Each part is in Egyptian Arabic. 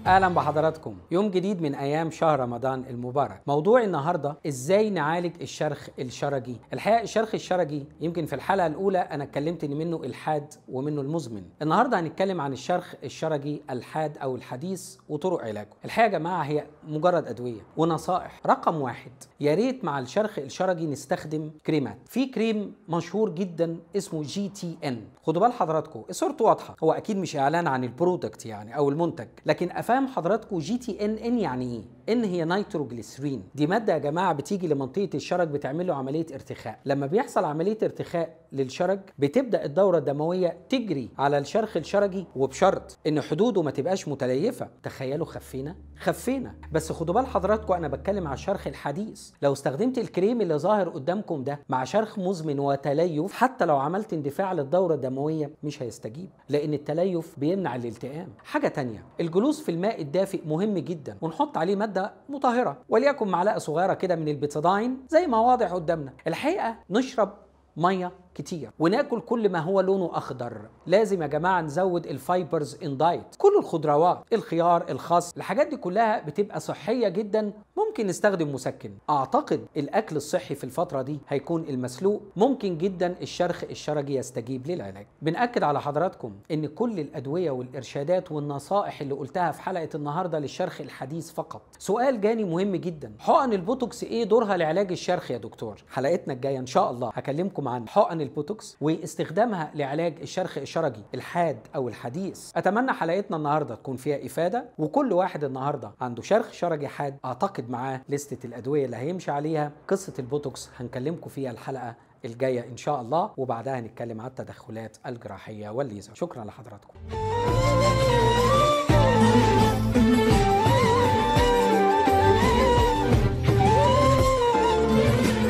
اهلا بحضراتكم يوم جديد من ايام شهر رمضان المبارك موضوع النهارده ازاي نعالج الشرخ الشرجي الحقيقه الشرخ الشرجي يمكن في الحلقه الاولى انا اتكلمت ان منه الحاد ومنه المزمن النهارده هنتكلم عن الشرخ الشرجي الحاد او الحديث وطرق علاجه الحقيقه يا جماعه هي مجرد ادويه ونصائح رقم واحد يا ريت مع الشرخ الشرجي نستخدم كريمات في كريم مشهور جدا اسمه جي تي ان خدوا بال حضراتكم صورته واضحه هو اكيد مش اعلان عن البرودكت يعني او المنتج لكن افهم حضراتكم جي تي ان ان يعني ايه ان هي نيتروجليسرين دي ماده يا جماعه بتيجي لمنطقه الشرج بتعمل له عمليه ارتخاء لما بيحصل عمليه ارتخاء للشرج بتبدا الدوره الدمويه تجري على الشرخ الشرجي وبشرط ان حدوده ما تبقاش متليفه تخيلوا خفينا خفينا بس خدوا بال حضراتكم انا بتكلم على الشرخ الحديث لو استخدمت الكريم اللي ظاهر قدامكم ده مع شرخ مزمن وتليف حتى لو عملت اندفاع للدوره الدمويه مش هيستجيب لان التليف بيمنع الالتئام حاجه تانية الجلوس في الماء الدافئ مهم جدا ونحط عليه ماده مطهره وليكن معلقه صغيره كده من البيتادين زي ما واضح قدامنا الحقيقه نشرب ميه كتير وناكل كل ما هو لونه اخضر لازم يا جماعه نزود الفايبرز ان دايت كل الخضروات الخيار الخس الحاجات دي كلها بتبقى صحيه جدا ممكن نستخدم مسكن اعتقد الاكل الصحي في الفتره دي هيكون المسلوق ممكن جدا الشرخ الشرجي يستجيب للعلاج بناكد على حضراتكم ان كل الادويه والارشادات والنصائح اللي قلتها في حلقه النهارده للشرخ الحديث فقط سؤال جاني مهم جدا حقن البوتوكس ايه دورها لعلاج الشرخ يا دكتور حلقتنا الجايه ان شاء الله هكلمكم عن حقن البوتوكس واستخدامها لعلاج الشرخ الشرجي الحاد او الحديث اتمنى حلقتنا النهارده تكون فيها افاده وكل واحد النهارده عنده شرخ شرجي حاد اعتقد معاه لستة الادويه اللي هيمشي عليها قصه البوتوكس هنكلمكم فيها الحلقه الجايه ان شاء الله وبعدها هنتكلم على التدخلات الجراحيه والليزر شكرا لحضراتكم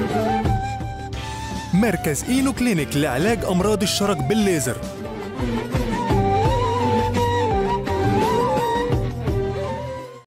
مركز اينو كلينيك لعلاج امراض الشرج بالليزر